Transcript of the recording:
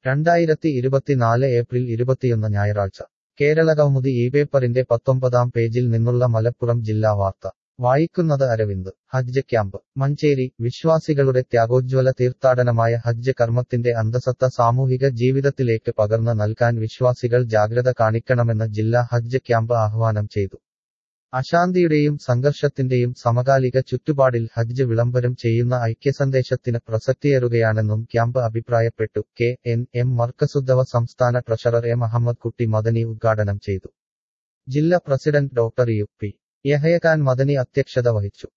രണ്ടായിരത്തി ഇരുപത്തിനാല് ഏപ്രിൽ ഇരുപത്തിയൊന്ന് ഞായറാഴ്ച കേരള കൗമുദി ഈ പേപ്പറിന്റെ പത്തൊമ്പതാം പേജിൽ നിന്നുള്ള മലപ്പുറം ജില്ലാ വാർത്ത വായിക്കുന്നത് അരവിന്ദ് ഹജ്ജ് ക്യാമ്പ് മഞ്ചേരി വിശ്വാസികളുടെ ത്യാഗോജ്വല തീർത്ഥാടനമായ ഹജ്ജ് കർമ്മത്തിന്റെ അന്തസത്ത സാമൂഹിക ജീവിതത്തിലേക്ക് പകർന്നു നൽകാൻ വിശ്വാസികൾ ജാഗ്രത കാണിക്കണമെന്ന് ജില്ലാ ഹജ്ജ് ക്യാമ്പ് ആഹ്വാനം ചെയ്തു അശാന്തിയുടെയും സംഘർഷത്തിന്റെയും സമകാലിക ചുറ്റുപാടിൽ ഹജ്ജ് വിളംബരം ചെയ്യുന്ന ഐക്യസന്ദേശത്തിന് പ്രസക്തിയേറുകയാണെന്നും ക്യാമ്പ് അഭിപ്രായപ്പെട്ടു കെ എൻ എം മർക്കസുദ്ധവ സംസ്ഥാന ട്രഷറർ എ മുഹമ്മദ് കുട്ടി മദനി ഉദ്ഘാടനം ചെയ്തു ജില്ലാ president doctor U P Yahya Khan Madani അധ്യക്ഷത വഹിച്ചു